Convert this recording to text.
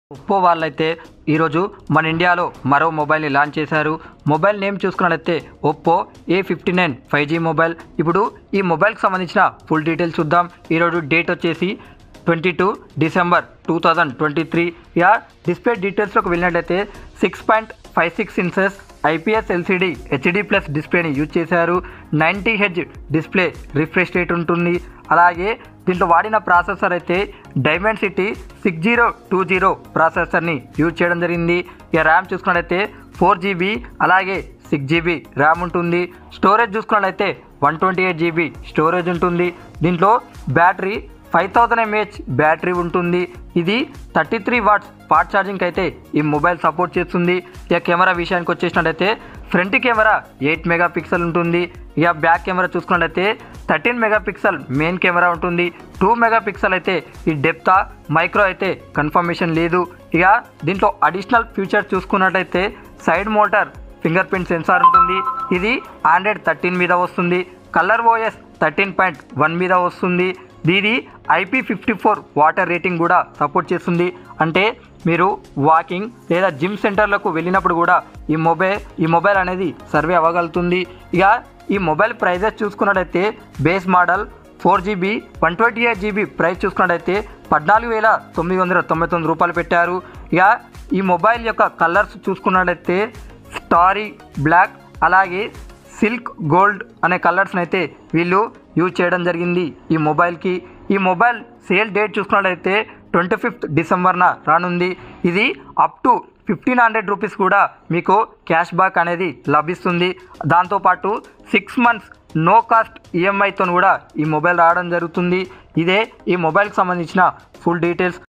Oppo వాళ్ళైతే ఈరోజు మన ఇండియాలో మరో మొబైల్ని లాంచ్ చేశారు మొబైల్ నేమ్ చూసుకున్నట్లయితే Oppo A fifty nine five G mobile ఇప్పుడు ఈ మొబైల్కి సంబంధించిన ఫుల్ డీటెయిల్స్ చూద్దాం ఈరోజు డేట్ వచ్చేసి twenty two December two thousand twenty three ఇక డిస్ప్లే డీటెయిల్స్లోకి వెళ్ళినట్లయితే six point five six inches IPS LCD HD plus డిస్ప్లేని యూజ్ చేశారు ninety H display refresh rate ఉంటుంది అలాగే దీంట్లో వాడిన ప్రాసెసర్ అయితే Dimensity six zero two zero ప్రాసెసర్ని యూజ్ చేయడం జరిగింది ఇక ర్యామ్ చూసుకున్నట్లయితే ఫోర్ జీబీ అలాగే సిక్స్ జీబీ ర్యామ్ ఉంటుంది స్టోరేజ్ చూసుకున్నట్లయితే one twenty eight GB storage ఉంటుంది దీంట్లో battery five thousand mAh battery ఉంటుంది ఇది thirty three watts fast charging అయితే ఈ మొబైల్ సపోర్ట్ చేస్తుంది ఇక కెమెరా విషయానికి వచ్చేసినట్టయితే front camera eight megapixel ఉంటుంది ఇక బ్యాక్ కెమెరా చూసుకున్నట్లయితే thirteen megapixel main camera ఉంటుంది టూ మెగా పిక్సెల్ అయితే ఈ డెప్తా మైక్రో అయితే కన్ఫర్మేషన్ లేదు ఇక దీంట్లో అడిషనల్ ఫీచర్స్ చూసుకున్నట్లయితే side mounted fingerprint sensor ఉంటుంది ఇది ఆండ్రాయిడ్ థర్టీన్ మీద వస్తుంది color OS thirteen point one మీద వస్తుంది దీది IP fifty four water rating కూడా సపోర్ట్ చేస్తుంది అంటే మీరు వాకింగ్ లేదా జిమ్ సెంటర్లకు వెళ్ళినప్పుడు కూడా ఈ మొబైల్ ఈ మొబైల్ అనేది సర్వే అవ్వగలుగుతుంది ఇక ఈ మొబైల్ ప్రైజెస్ చూసుకున్నట్టయితే base model four GB one twenty eight GB price చూసుకున్నట్టయితే పద్నాలుగు వేల తొమ్మిది వందల తొంభై తొమ్మిది రూపాయలు పెట్టారు ఇక ఈ మొబైల్ యొక్క కలర్స్ చూసుకున్నట్టయితే స్టారీ బ్లాక్ అలాగే సిల్క్ గోల్డ్ అనే కలర్స్ని అయితే వీళ్ళు యూజ్ చేయడం జరిగింది ఈ మొబైల్కి ఈ మొబైల్ సేల్ డేట్ చూసుకున్నట్లయితే ట్వంటీ ఫిఫ్త్ డిసెంబర్న రానుంది ఇది up to fifteen hundred rupees కూడా మీకు క్యాష్ బ్యాక్ అనేది లభిస్తుంది దాంతోపాటు సిక్స్ మంత్స్ నో కాస్ట్ ఈఎంఐతో కూడా ఈ మొబైల్ రావడం జరుగుతుంది ఇదే ఈ మొబైల్కి సంబంధించిన ఫుల్ డీటెయిల్స్